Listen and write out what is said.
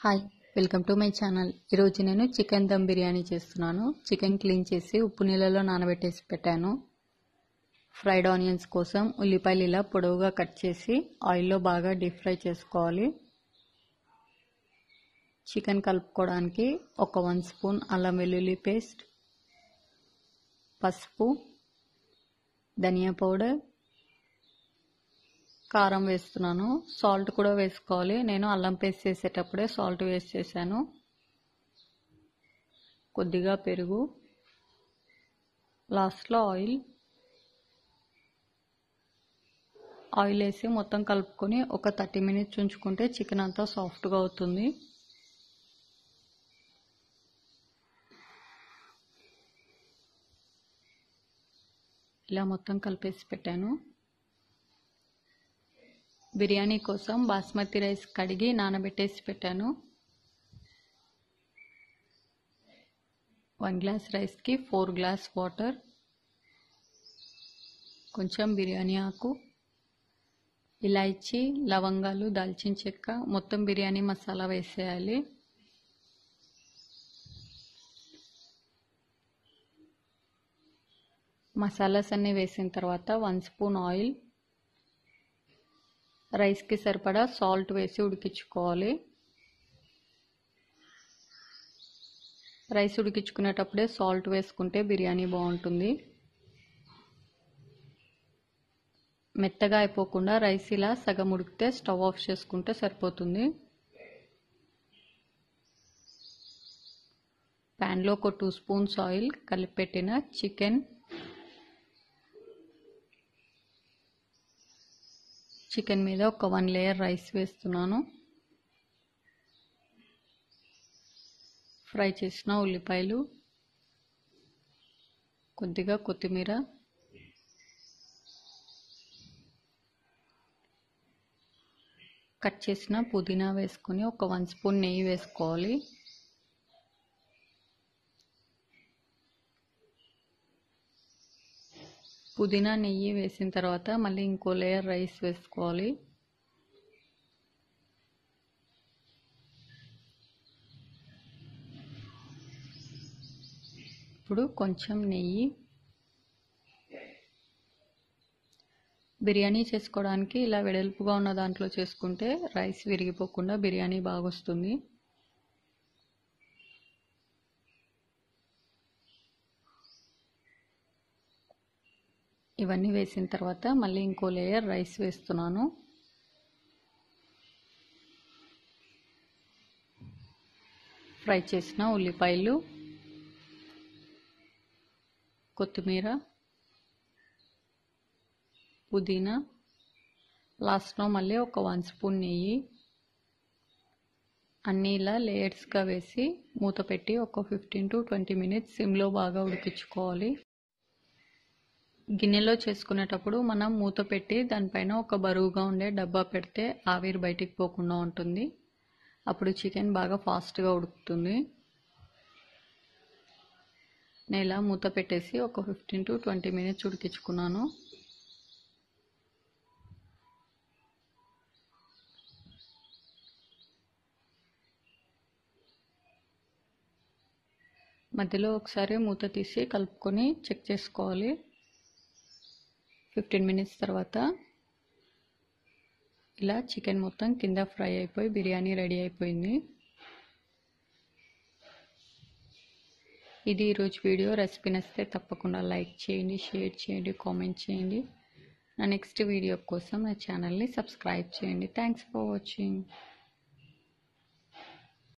hi welcome to my channel ఈరోజు నేను chicken dum biryani చేస్తున్నాను చికెన్ క్లీన్ చేసి ఉప్పు నీళ్ళలో నానబెట్టేసి పెట్టాను ఫ్రైడ్ ఆనియన్స్ కోసం ఉల్లిపాయలు ఇలా పొడవుగా కట్ చేసి ఆయిల్లో బాగా డీప్ ఫ్రై చేసుకోవాలి చికెన్ కలుపుకోవడానికి ఒక వన్ స్పూన్ అల్లం వెల్లుల్లి పేస్ట్ పసుపు ధనియా పౌడర్ కారం వేస్తున్నాను సాల్ట్ కూడా వేసుకోవాలి నేను అల్లం పేస్ట్ చేసేటప్పుడే సాల్ట్ వేస్ట్ చేశాను కొద్దిగా పెరుగు లాస్ట్లో ఆయిల్ ఆయిల్ వేసి మొత్తం కలుపుకొని ఒక థర్టీ మినిట్స్ ఉంచుకుంటే చికెన్ అంతా సాఫ్ట్గా అవుతుంది ఇలా మొత్తం కలిపేసి పెట్టాను బిర్యానీ కోసం బాస్మతి రైస్ కడిగి నానబెట్టేసి పెట్టాను వన్ గ్లాస్ రైస్కి ఫోర్ గ్లాస్ వాటర్ కొంచెం బిర్యానీ ఆకు ఇలాచి లవంగాలు దాల్చిన చెక్క మొత్తం బిర్యానీ మసాలా వేసేయాలి మసాలాస్ అన్నీ వేసిన తర్వాత వన్ స్పూన్ ఆయిల్ రైస్కి సరిపడా సాల్ట్ వేసి ఉడికించుకోవాలి రైస్ ఉడికించుకునేటప్పుడే సాల్ట్ వేసుకుంటే బిర్యానీ బాగుంటుంది మెత్తగా అయిపోకుండా రైస్ ఇలా సగం ఉడికితే స్టవ్ ఆఫ్ చేసుకుంటే సరిపోతుంది ప్యాన్లో ఒక టూ స్పూన్స్ ఆయిల్ కలిపెట్టిన చికెన్ చికెన్ మీద ఒక వన్ లేయర్ రైస్ వేస్తున్నాను ఫ్రై చేసిన ఉల్లిపాయలు కొద్దిగా కొత్తిమీర కట్ చేసిన పుదీనా వేసుకొని ఒక వన్ స్పూన్ నెయ్యి వేసుకోవాలి పుదీనా నెయ్యి వేసిన తర్వాత మళ్ళీ ఇంకో లేయర్ రైస్ వేసుకోవాలి ఇప్పుడు కొంచెం నెయ్యి బిర్యానీ చేసుకోవడానికి ఇలా వెడల్పుగా ఉన్న దాంట్లో చేసుకుంటే రైస్ విరిగిపోకుండా బిర్యానీ బాగా వస్తుంది ఇవన్నీ వేసిన తర్వాత మళ్ళీ ఇంకో లేయర్ రైస్ వేస్తున్నాను ఫ్రై చేసిన ఉల్లిపాయలు కొత్తిమీర పుదీనా లాస్ట్లో మళ్ళీ ఒక వన్ స్పూన్ నెయ్యి అన్నీ ఇలా లేయర్స్గా వేసి మూత పెట్టి ఒక ఫిఫ్టీన్ టు ట్వంటీ మినిట్స్ సిమ్లో బాగా ఉడికించుకోవాలి గిన్నెలో చేసుకునేటప్పుడు మనం మూత పెట్టి దానిపైన ఒక బరువుగా ఉండే డబ్బా పెడితే ఆవిరి బయటికి పోకుండా ఉంటుంది అప్పుడు చికెన్ బాగా ఫాస్ట్గా ఉడుకుతుంది నేను ఇలా మూత పెట్టేసి ఒక ఫిఫ్టీన్ టు ట్వంటీ మినిట్స్ ఉడికించుకున్నాను మధ్యలో ఒకసారి మూత తీసి కలుపుకొని చెక్ చేసుకోవాలి ఫిఫ్టీన్ మినిట్స్ తర్వాత ఇలా చికెన్ మొత్తం కింద ఫ్రై అయిపోయి బిర్యానీ రెడీ అయిపోయింది ఇది ఈరోజు వీడియో రెసిపీ నచ్చితే తప్పకుండా లైక్ చేయండి షేర్ చేయండి కామెంట్ చేయండి నా నెక్స్ట్ వీడియో కోసం నా ఛానల్ని సబ్స్క్రైబ్ చేయండి థ్యాంక్స్ ఫర్ వాచింగ్